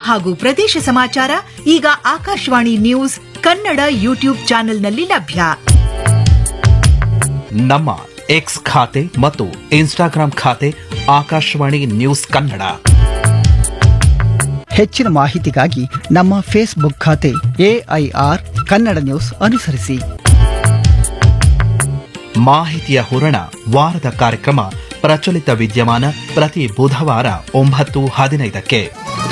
ಹಾಗೂ ಪ್ರದೇಶ ಸಮಾಚಾರ ಈಗ ಆಕಾಶವಾಣಿ ನ್ಯೂಸ್ ಕನ್ನಡ ಯೂಟ್ಯೂಬ್ ಚಾನೆಲ್ನಲ್ಲಿ ಲಭ್ಯ ನಮ್ಮ ಎಕ್ಸ್ ಖಾತೆ ಮತ್ತು ಇನ್ಸ್ಟಾಗ್ರಾಂ ಖಾತೆ ಆಕಾಶವಾಣಿ ನ್ಯೂಸ್ ಕನ್ನಡ ಹೆಚ್ಚಿನ ಮಾಹಿತಿಗಾಗಿ ನಮ್ಮ ಫೇಸ್ಬುಕ್ ಖಾತೆ ಎಐಆರ್ ಕನ್ನಡ ನ್ಯೂಸ್ ಅನುಸರಿಸಿ ಮಾಹಿತಿಯ ಹೂರಣ ವಾರದ ಕಾರ್ಯಕ್ರಮ ಪ್ರಚಲಿತ ವಿದ್ಯಮಾನ ಪ್ರತಿ ಬುಧವಾರ ಒಂಬತ್ತು ಹದಿನೈದಕ್ಕೆ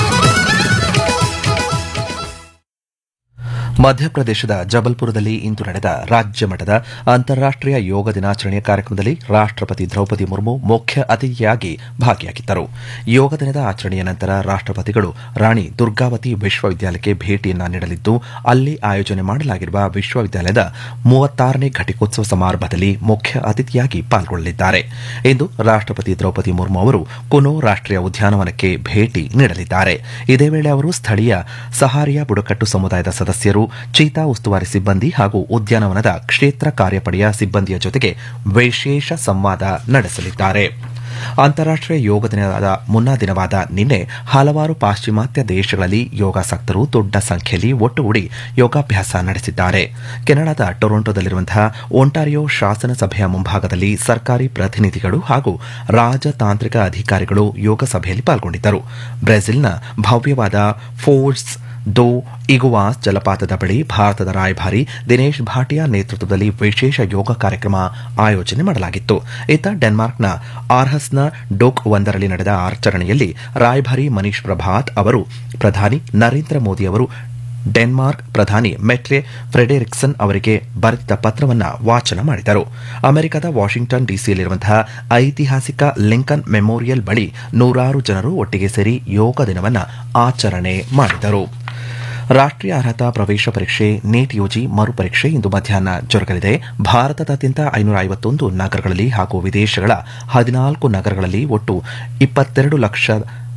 ಮಧ್ಯಪ್ರದೇಶದ ಜಬಲ್ಪುರದಲ್ಲಿ ಇಂದು ನಡೆದ ರಾಜ್ಯ ಮಟ್ಟದ ಅಂತಾರಾಷ್ಟೀಯ ಯೋಗ ದಿನಾಚರಣೆಯ ಕಾರ್ಯಕ್ರಮದಲ್ಲಿ ರಾಷ್ಟಪತಿ ದ್ರೌಪದಿ ಮುರ್ಮು ಮುಖ್ಯ ಅತಿಥಿಯಾಗಿ ಭಾಗಿಯಾಗಿದ್ದರು ಯೋಗ ದಿನದ ಆಚರಣೆಯ ನಂತರ ರಾಷ್ಟಪತಿಗಳು ರಾಣಿ ದುರ್ಗಾವತಿ ವಿಶ್ವವಿದ್ಯಾಲಯಕ್ಕೆ ಭೇಟಿಯನ್ನ ನೀಡಲಿದ್ದು ಅಲ್ಲಿ ಆಯೋಜನೆ ಮಾಡಲಾಗಿರುವ ವಿಶ್ವವಿದ್ಯಾಲಯದ ಮೂವತ್ತಾರನೇ ಘಟಿಕೋತ್ಸವ ಸಮಾರಂಭದಲ್ಲಿ ಮುಖ್ಯ ಅತಿಥಿಯಾಗಿ ಪಾಲ್ಗೊಳ್ಳಲಿದ್ದಾರೆ ಇಂದು ರಾಷ್ಟಪತಿ ದ್ರೌಪದಿ ಮುರ್ಮು ಅವರು ಕುನೋ ರಾಷ್ಟೀಯ ಉದ್ಯಾನವನಕ್ಕೆ ಭೇಟಿ ನೀಡಲಿದ್ದಾರೆ ಇದೇ ವೇಳೆ ಅವರು ಸ್ಥಳೀಯ ಸಹಾರಿಯಾ ಬುಡಕಟ್ಟು ಸಮುದಾಯದ ಸದಸ್ಯರು ಚೀತಾ ಉಸ್ತುವಾರಿ ಸಿಬ್ಬಂದಿ ಹಾಗೂ ಉದ್ಯಾನವನದ ಕ್ಷೇತ್ರ ಕಾರ್ಯಪಡೆಯ ಸಿಬ್ಬಂದಿಯ ಜೊತೆಗೆ ವಿಶೇಷ ಸಂವಾದ ನಡೆಸಲಿದ್ದಾರೆ ಅಂತಾರಾಷ್ಟೀಯ ಯೋಗ ದಿನದ ಮುನ್ನಾ ದಿನವಾದ ನಿನ್ನೆ ಹಲವಾರು ಪಾಶ್ಚಿಮಾತ್ಯ ದೇಶಗಳಲ್ಲಿ ಯೋಗಾಸಕ್ತರು ದೊಡ್ಡ ಸಂಖ್ಯೆಯಲ್ಲಿ ಒಟ್ಟುಗೂಡಿ ಯೋಗಾಭ್ಯಾಸ ನಡೆಸಿದ್ದಾರೆ ಕೆನಡಾದ ಟೊರೊಂಟೊದಲ್ಲಿರುವಂತಹ ಒಂಟಾರಿಯೋ ಶಾಸನ ಸಭೆಯ ಮುಂಭಾಗದಲ್ಲಿ ಸರ್ಕಾರಿ ಪ್ರತಿನಿಧಿಗಳು ಹಾಗೂ ರಾಜತಾಂತ್ರಿಕ ಅಧಿಕಾರಿಗಳು ಯೋಗ ಸಭೆಯಲ್ಲಿ ಪಾಲ್ಗೊಂಡಿದ್ದರು ಬ್ರೆಜಿಲ್ನ ಭವ್ಯವಾದ ಫೋರ್ಸ್ ದೋ ಇಗುವಾಸ್ ಜಲಪಾತದ ಬಳಿ ಭಾರತದ ರಾಯಭಾರಿ ದಿನೇಶ್ ಭಾಟಿಯಾ ನೇತೃತ್ವದಲ್ಲಿ ವಿಶೇಷ ಯೋಗ ಕಾರ್ಯಕ್ರಮ ಆಯೋಜನೆ ಮಾಡಲಾಗಿತ್ತು ಇತ್ತ ಡೆನ್ಮಾರ್ಕ್ನ ಆರ್ಹಸ್ನ ಡೋಕ್ ಒಂದರಲ್ಲಿ ನಡೆದ ಆಚರಣೆಯಲ್ಲಿ ರಾಯಭಾರಿ ಮನೀಶ್ ಪ್ರಭಾತ್ ಅವರು ಪ್ರಧಾನಿ ನರೇಂದ್ರ ಮೋದಿ ಅವರು ಡೆನ್ಮಾರ್ಕ್ ಪ್ರಧಾನಿ ಮೆಟ್ಲೆ ಫ್ರೆಡೆರಿಕ್ಸನ್ ಅವರಿಗೆ ಬರೆದ ಪತ್ರವನ್ನು ವಾಚನ ಮಾಡಿದರು ಅಮೆರಿಕದ ವಾಷಿಂಗ್ಟನ್ ಡಿಸಿಯಲ್ಲಿರುವಂತಹ ಐತಿಹಾಸಿಕ ಲಿಂಕನ್ ಮೆಮೋರಿಯಲ್ ಬಳಿ ನೂರಾರು ಜನರು ಒಟ್ಟಿಗೆ ಸೇರಿ ಯೋಗ ದಿನವನ್ನು ಆಚರಣೆ ಮಾಡಿದರು ರಾಷ್ಟೀಯ ಅರ್ಹತಾ ಪ್ರವೇಶ ಪರೀಕ್ಷೆ ನೀಟ್ ಯುಜಿ ಮರುಪರೀಕ್ಷೆ ಇಂದು ಮಧ್ಯಾಹ್ನ ಜರುಗಲಿದೆ ಭಾರತದಾದ್ಯಂತ ಐನೂರ ಐವತ್ತೊಂದು ನಗರಗಳಲ್ಲಿ ಹಾಗೂ ವಿದೇಶಗಳ ಹದಿನಾಲ್ಕು ನಗರಗಳಲ್ಲಿ ಒಟ್ಟು ಇಪ್ಪತ್ತೆರಡು ಲಕ್ಷ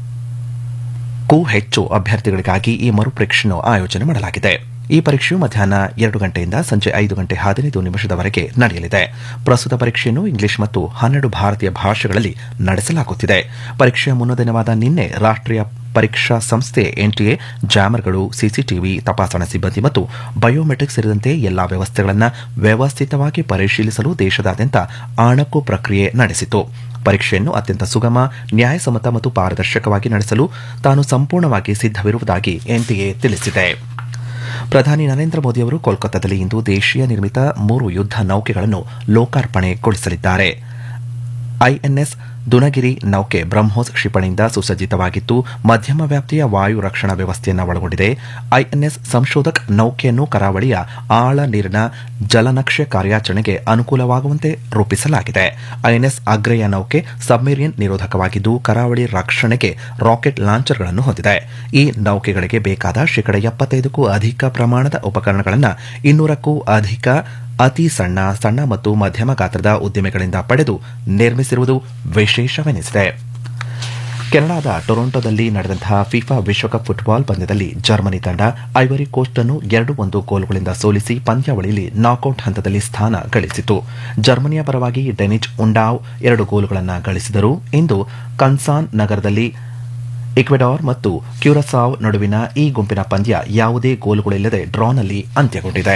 ಕ್ಕೂ ಹೆಚ್ಚು ಅಭ್ಯರ್ಥಿಗಳಿಗಾಗಿ ಈ ಮರುಪರೀಕ್ಷೆಯನ್ನು ಆಯೋಜನೆ ಮಾಡಲಾಗಿದೆ ಈ ಪರೀಕ್ಷೆಯು ಮಧ್ಯಾಹ್ನ ಎರಡು ಗಂಟೆಯಿಂದ ಸಂಜೆ ಐದು ಗಂಟೆ ಹದಿನೈದು ನಿಮಿಷದವರೆಗೆ ನಡೆಯಲಿದೆ ಪ್ರಸ್ತುತ ಪರೀಕ್ಷೆಯನ್ನು ಇಂಗ್ಲಿಷ್ ಮತ್ತು ಹನ್ನೆರಡು ಭಾರತೀಯ ಭಾಷೆಗಳಲ್ಲಿ ನಡೆಸಲಾಗುತ್ತಿದೆ ಪರೀಕ್ಷೆಯ ಮುನ್ನ ದಿನವಾದ ನಿನ್ನೆ ರಾಷ್ಟೀಯ ಪರೀಕ್ಷಾ ಸಂಸ್ಥೆ ಎನ್ಟಿಎ ಜಾಮರ್ಗಳು ಸಿಸಿಟಿವಿ ತಪಾಸಣಾ ಸಿಬ್ಬಂದಿ ಮತ್ತು ಬಯೋಮೆಟ್ರಿಕ್ ಸೇರಿದಂತೆ ಎಲ್ಲಾ ವ್ಯವಸ್ಥೆಗಳನ್ನು ವ್ಯವಸ್ಥಿತವಾಗಿ ಪರಿಶೀಲಿಸಲು ದೇಶದಾದ್ಯಂತ ಆಣಕು ಪ್ರಕ್ರಿಯೆ ನಡೆಸಿತು ಪರೀಕ್ಷೆಯನ್ನು ಅತ್ಯಂತ ಸುಗಮ ನ್ಯಾಯಸಮ್ಮತ ಮತ್ತು ಪಾರದರ್ಶಕವಾಗಿ ನಡೆಸಲು ತಾನು ಸಂಪೂರ್ಣವಾಗಿ ಸಿದ್ದವಿರುವುದಾಗಿ ಎನ್ಟಿಎ ತಿಳಿಸಿದೆ ಪ್ರಧಾನಿ ನರೇಂದ್ರ ಮೋದಿ ಅವರು ಕೋಲ್ಕತ್ತಾದಲ್ಲಿ ಇಂದು ದೇಶೀಯ ನಿರ್ಮಿತ ಮೂರು ಯುದ್ಧ ನೌಕೆಗಳನ್ನು ಲೋಕಾರ್ಪಣೆಗೊಳಿಸಲಿದ್ದಾರೆ ಐಎನ್ಎಸ್ ದುನಗಿರಿ ನೌಕೆ ಬ್ರಹ್ಮೋಸ್ ಕ್ಷಿಪಣಿಯಿಂದ ಸುಸಜ್ಜಿತವಾಗಿದ್ದು ಮಧ್ಯಮ ವ್ಯಾಪ್ತಿಯ ವಾಯು ರಕ್ಷಣಾ ವ್ಯವಸ್ಥೆಯನ್ನು ಒಳಗೊಂಡಿದೆ ಐಎನ್ಎಸ್ ಸಂಶೋಧಕ್ ನೌಕೆಯನ್ನು ಕರಾವಳಿಯ ಆಳ ನೀರಿನ ಜಲನಕ್ಷೆ ಕಾರ್ಯಾಚರಣೆಗೆ ಅನುಕೂಲವಾಗುವಂತೆ ರೂಪಿಸಲಾಗಿದೆ ಐಎನ್ಎಸ್ ಅಗ್ರೆಯ ನೌಕೆ ಸಬ್ಮೆರಿನ್ ನಿರೋಧಕವಾಗಿದ್ದು ಕರಾವಳಿ ರಕ್ಷಣೆಗೆ ರಾಕೆಟ್ ಲಾಂಚರ್ಗಳನ್ನು ಹೊಂದಿದೆ ಈ ನೌಕೆಗಳಿಗೆ ಬೇಕಾದ ಶೇಕಡ ಎಪ್ಪತ್ತೈದಕ್ಕೂ ಅಧಿಕ ಪ್ರಮಾಣದ ಉಪಕರಣಗಳನ್ನು ಇನ್ನೂರಕ್ಕೂ ಅಧಿಕ ಅತಿ ಸಣ್ಣ ಸಣ್ಣ ಮತ್ತು ಮಧ್ಯಮ ಗಾತ್ರದ ಉದ್ದಿಮೆಗಳಿಂದ ಪಡೆದು ನಿರ್ಮಿಸಿರುವುದು ವಿಶೇಷವೆನಿಸಿದೆ ಕೆನಡಾದ ಟೊರೊಂಟೊದಲ್ಲಿ ನಡೆದಂತಹ ಫಿಫಾ ವಿಶ್ವಕಪ್ ಫುಟ್ಬಾಲ್ ಪಂದ್ಯದಲ್ಲಿ ಜರ್ಮನಿ ತಂಡ ಐವರಿ ಕೋಸ್ಟ್ ಅನ್ನು ಎರಡು ಒಂದು ಗೋಲುಗಳಿಂದ ಸೋಲಿಸಿ ಪಂದ್ಯಾವಳಿಯಲ್ಲಿ ನಾಕೌಟ್ ಹಂತದಲ್ಲಿ ಸ್ಥಾನ ಗಳಿಸಿತು ಜರ್ಮನಿಯ ಪರವಾಗಿ ಡೆನಿಚ್ ಉಂಡಾವ್ ಎರಡು ಗೋಲುಗಳನ್ನು ಗಳಿಸಿದರು ಇಂದು ಕನ್ಸಾನ್ ನಗರದಲ್ಲಿ ಇಕ್ವೆಡಾರ್ ಮತ್ತು ಕ್ಯೂರಸಾವ್ ನಡುವಿನ ಈ ಗುಂಪಿನ ಪಂದ್ಯ ಯಾವುದೇ ಗೋಲುಗಳಿಲ್ಲದೆ ಡ್ರಾನಲ್ಲಿ ಅಂತ್ಯಗೊಂಡಿದೆ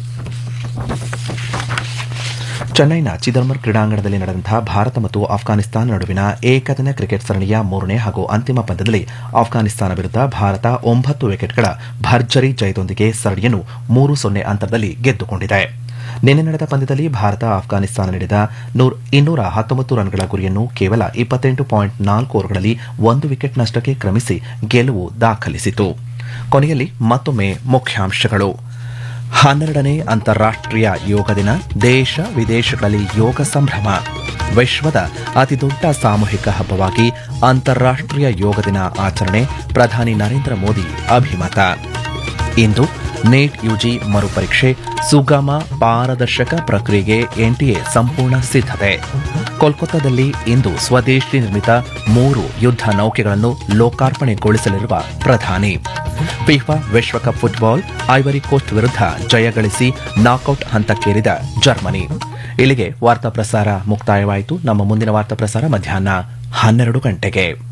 ಚೆನ್ನೈನ ಚಿದಂಬರ್ ಕ್ರೀಡಾಂಗಣದಲ್ಲಿ ನಡೆದಂತಹ ಭಾರತ ಮತ್ತು ಆಫ್ಘಾನಿಸ್ತಾನ ನಡುವಿನ ಏಕದಿನ ಕ್ರಿಕೆಟ್ ಸರಣಿಯ ಮೂರನೇ ಹಾಗೂ ಅಂತಿಮ ಪಂದ್ಯದಲ್ಲಿ ಆಫ್ಘಾನಿಸ್ತಾನ ವಿರುದ್ಧ ಭಾರತ ಒಂಬತ್ತು ವಿಕೆಟ್ಗಳ ಭರ್ಜರಿ ಜಯದೊಂದಿಗೆ ಸರಣಿಯನ್ನು ಮೂರು ಸೊನ್ನೆ ಅಂತರದಲ್ಲಿ ಗೆದ್ದುಕೊಂಡಿದೆ ನಿನ್ನೆ ನಡೆದ ಪಂದ್ಯದಲ್ಲಿ ಭಾರತ ಆಫ್ಘಾನಿಸ್ತಾನ ನೀಡಿದ ಇನ್ನೂರ ಹತ್ತೊಂಬತ್ತು ರನ್ಗಳ ಗುರಿಯನ್ನು ಕೇವಲ ಇಪ್ಪತ್ತೆಂಟು ಪಾಯಿಂಟ್ ನಾಲ್ಕು ಓವರ್ಗಳಲ್ಲಿ ಒಂದು ವಿಕೆಟ್ ನಷ್ಟಕ್ಕೆ ಕ್ರಮಿಸಿ ಗೆಲುವು ದಾಖಲಿಸಿತು ಕೊನೆಯಲ್ಲಿ ಮತ್ತೊಮ್ಮೆ ಮುಖ್ಯಾಂಶಗಳು ಹನ್ನೆರಡನೇ ಅಂತಾರಾಷ್ಟೀಯ ಯೋಗ ದಿನ ದೇಶ ವಿದೇಶಗಳಲ್ಲಿ ಯೋಗ ಸಂಭ್ರಮ ವಿಶ್ವದ ಅತಿದೊಡ್ಡ ಸಾಮೂಹಿಕ ಹಬ್ಬವಾಗಿ ಅಂತಾರಾಷ್ಟೀಯ ಯೋಗ ದಿನ ಆಚರಣೆ ಪ್ರಧಾನಿ ನರೇಂದ್ರ ಮೋದಿ ಅಭಿಮತ ಇಂದು ನೀಟ್ ಯುಜಿ ಮರುಪರೀಕ್ಷೆ ಸುಗಮ ಪಾರದರ್ಶಕ ಪ್ರಕ್ರಿಯೆಗೆ ಎನ್ಟಿಎ ಸಂಪೂರ್ಣ ಸಿದ್ಧತೆ ಕೋಲ್ಕತ್ತಾದಲ್ಲಿ ಇಂದು ಸ್ವದೇಶಿ ನಿರ್ಮಿತ ಮೂರು ಯುದ್ಧ ನೌಕೆಗಳನ್ನು ಲೋಕಾರ್ಪಣೆಗೊಳಿಸಲಿರುವ ಪ್ರಧಾನಿ ಫಿಫಾ ವಿಶ್ವಕಪ್ ಫುಟ್ಬಾಲ್ ಐವರಿ ಕೋಸ್ಟ್ ವಿರುದ್ಧ ಜಯಗಳಿಸಿ ನಾಕೌಟ್ ಹಂತಕ್ಕೇರಿದ ಜರ್ಮನಿ ಇಲ್ಲಿಗೆ ವಾರ್ತಾ ಪ್ರಸಾರ ಮುಕ್ತಾಯವಾಯಿತು ನಮ್ಮ ಮುಂದಿನ ವಾರ್ತಾ ಪ್ರಸಾರ ಮಧ್ಯಾಹ್ನ ಹನ್ನೆರಡು ಗಂಟೆಗೆ